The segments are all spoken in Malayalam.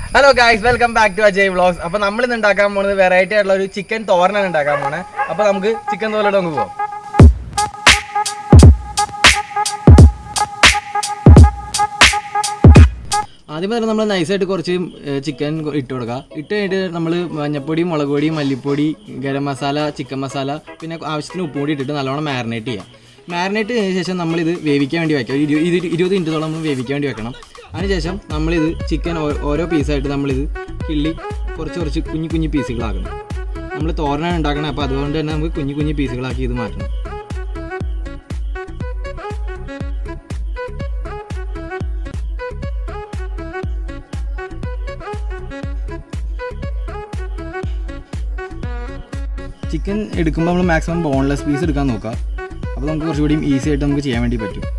hello guys welcome back to Ajay vlogs അപ്പൊ നമ്മൾ ഇന്ന് ഉണ്ടാക്കാൻ പോകുന്നത് വെറൈറ്റി ആയിട്ടുള്ള ഒരു ചിക്കൻ തോരനാണ് ഉണ്ടാക്കാൻ പോണേ അപ്പൊ നമുക്ക് ചിക്കൻ തോരനോട് നമുക്ക് പോവാം ആദ്യം തന്നെ നമ്മൾ നൈസായിട്ട് കുറച്ച് ചിക്കൻ ഇട്ട് കൊടുക്കുക ഇട്ട് കഴിഞ്ഞിട്ട് നമ്മൾ മഞ്ഞപ്പൊടി മുളക് പൊടി മല്ലിപ്പൊടി ഗരം മസാല ചിക്കൻ മസാല പിന്നെ ആവശ്യത്തിന് ഉപ്പ് കൂടി ഇട്ടിട്ട് നല്ലോണം മാരിനേറ്റ് ചെയ്യാം മാരിനേറ്റ് ചെയ്തതിന് ശേഷം നമ്മളിത് വേവിക്കാൻ വേണ്ടി വയ്ക്കാം ഒരു ഇരു- ഇരു- ഇരുപത് മിനിറ്റോളം നമ്മൾ വേവിക്കാൻ വേണ്ടി വെക്കണം അതിനുശേഷം നമ്മളിത് ചിക്കൻ ഓ- ഓരോ പീസായിട്ട് നമ്മളിത് കിള്ളി കുറച്ച് കുറച്ച് കുഞ്ഞു കുഞ്ഞു പീസുകളാക്കണം നമ്മൾ തോരനാണ് ഉണ്ടാക്കണം അപ്പോൾ അതുകൊണ്ട് തന്നെ നമുക്ക് കുഞ്ഞു കുഞ്ഞു പീസുകളാക്കി ഇത് മാറ്റണം ചിക്കൻ എടുക്കുമ്പോൾ നമ്മൾ മാക്സിമം ബോൺലെസ് പീസ് എടുക്കാൻ നോക്കുക അപ്പോൾ നമുക്ക് കുറച്ചുകൂടി ഈസി ആയിട്ട് നമുക്ക് ചെയ്യാൻ വേണ്ടി പറ്റും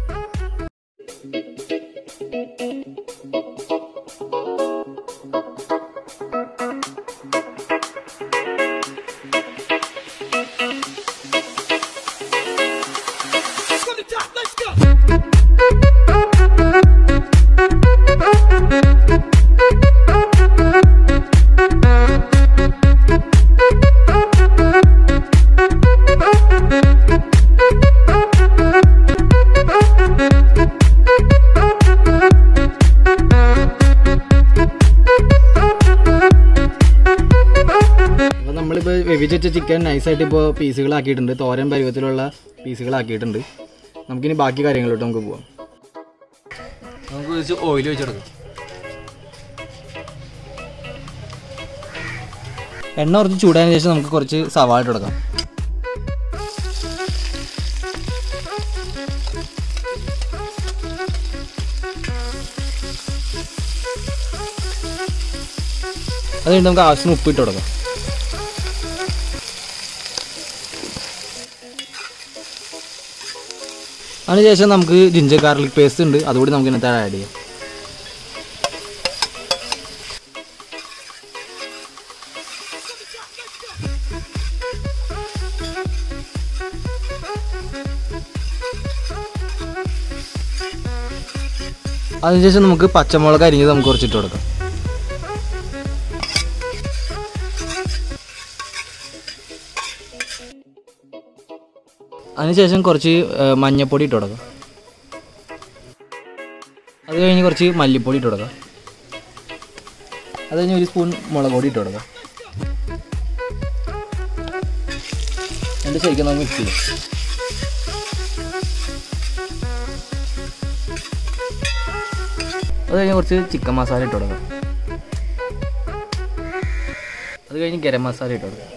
അപ്പോൾ നമ്മളിപ്പോൾ വെവിച്ച ചിക്കൻ നൈസായിട്ട് ഇപ്പോൾ പീസുകളാക്കിയിട്ടുണ്ട് തോരൻ പരുവത്തിലുള്ള പീസുകളാക്കിയിട്ടുണ്ട് നമുക്കിനി ബാക്കി കാര്യങ്ങളിലോട്ട് നമുക്ക് പോവാം നമുക്ക് കുറച്ച് ഓയിൽ വെച്ചെടുക്കാം എണ്ണ കുറച്ച് ചൂടായതിനു ശേഷം നമുക്ക് കുറച്ച് സവാള ഇട്ട് കൊടുക്കാം അത് കഴിഞ്ഞ് നമുക്ക് ആവശ്യത്തിന് ഉപ്പ് ഇട്ട് കൊടുക്കാം അതിനുശേഷം നമുക്ക് ജിഞ്ചർ ഗാർലിക് പേസ്റ്റ് ഉണ്ട് അതുകൂടി നമുക്ക് ഇന്നത്തെ ആഡ് ചെയ്യാം അതിനുശേഷം നമുക്ക് പച്ചമുളക് അരിഞ്ഞത് നമുക്ക് കുറച്ചിട്ട് കൊടുക്കാം അതിനുശേഷം കുറച്ച് ഏ, മഞ്ഞപ്പൊടി ഇട്ട് കൊടുക്കാം അത് കഴിഞ്ഞ് കുറച്ച് മല്ലിപ്പൊടി ഇട്ട് കൊടുക്കാം അത് കഴിഞ്ഞ് ഒരു സ്പൂൺ മുളക് പൊടി ഇട്ട് കൊടുക്കാം എന്നിട്ട് ശരിക്കും നമുക്ക് മിക്സ് ചെയ്യാം അത് കഴിഞ്ഞ് കുറച്ച് ചിക്കൻ മസാല ഇട്ട് കൊടുക്കാം അത് കഴിഞ്ഞ് ഗരം മസാല ഇട്ട് കൊടുക്കാം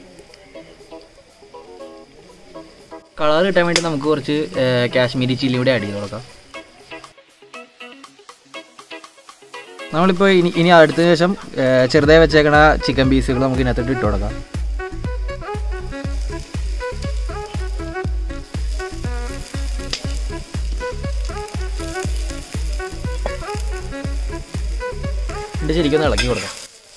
കളർ കിട്ടാൻ വേണ്ടി നമുക്ക് കുറച്ച് ഏ, കാശ്മീരി ചില്ലി കൂടി ആഡ് ചെയ്ത് കൊടുക്കാം നമ്മളിപ്പോൾ ഇനി ഇനി അടുത്തതിന് ശേഷം ഏ, ചെറുതായി വെച്ചേക്കണ ചിക്കൻ പീസുകൾ നമുക്ക് ഇതിനകത്തോട്ട് ഇട്ട് കൊടുക്കാം എന്നിട്ട് ശരിക്കും ഒന്ന് ഇളക്കി കൊടുക്കാം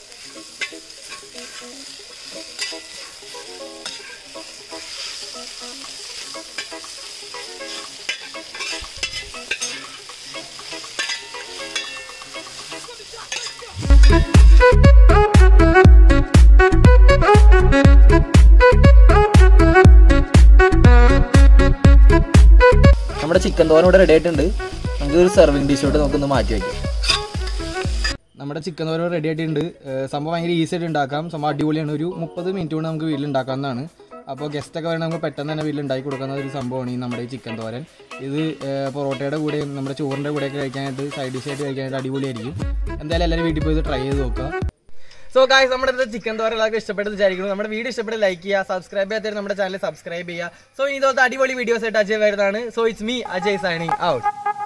നമ്മുടെ ചിക്കൻ തോരൻ ഇവിടെ റെഡി ആയിട്ടുണ്ട് നമുക്ക് ഒരു സെർവിങ് ഡിഷോട്ട് നമുക്കൊന്ന് മാറ്റി വയ്ക്കാം നമ്മുടെ ചിക്കൻ തോരൻ റെഡി ആയിട്ടുണ്ട് ഏഹ് സംഭവം ഭയങ്കര ഈസി ആയിട്ട് ഉണ്ടാക്കാം സംഭവം അടിപൊളിയാണ് ഒരു മുപ്പത് മിനിറ്റ് കൊണ്ട് നമുക്ക് വീട്ടിൽ ഉണ്ടാക്കാവുന്നതാണ് അപ്പോൾ ഗസ്റ്റൊക്കെ വേണമെങ്കിൽ നമുക്ക് പെട്ടെന്ന് തന്നെ വീട്ടിൽ ഉണ്ടാക്കി കൊടുക്കുന്ന ഒരു സംഭവമാണ് ഈ നമ്മുടെ ഈ ചിക്കൻ തോരൻ ഇത് ഏഹ് പൊറോട്ടയുടെ കൂടെ നമ്മുടെ ചോറിൻ്റെ കൂടെയൊക്കെ കഴിക്കാനായിട്ട് സൈഡ് ഡിഷ് ആയിട്ട് കഴിക്കാനായിട്ട് അടിപൊളിയായിരിക്കും എന്തായാലും എല്ലാവരും വീട്ടിൽ പോയി ട്രൈ ചെയ്ത് നോക്കുക സോ ഗായ്സ് നമ്മുടെ ഇന്നത്തെ ചിക്കൻ തോരൻ എല്ലാവർക്കും ഇഷ്ടപ്പെട്ടത് വിചാരിക്കുന്നു നമ്മുടെ വീഡിയോ ഇഷ്ടപ്പെട്ട് ലൈക്ക് ചെയ്യുക സബ്സ്ക്രൈബ് ചെയ്യാത്തവർ നമ്മുടെ ചാനൽ സബ്സ്ക്രൈബ് ചെയ്യുക സോ ഇതുപോലത്തെ അടിപൊളി വീഡിയോസ് ആയിട്ട് അജയ് വരുന്നതാണ് so it's me Ajay signing out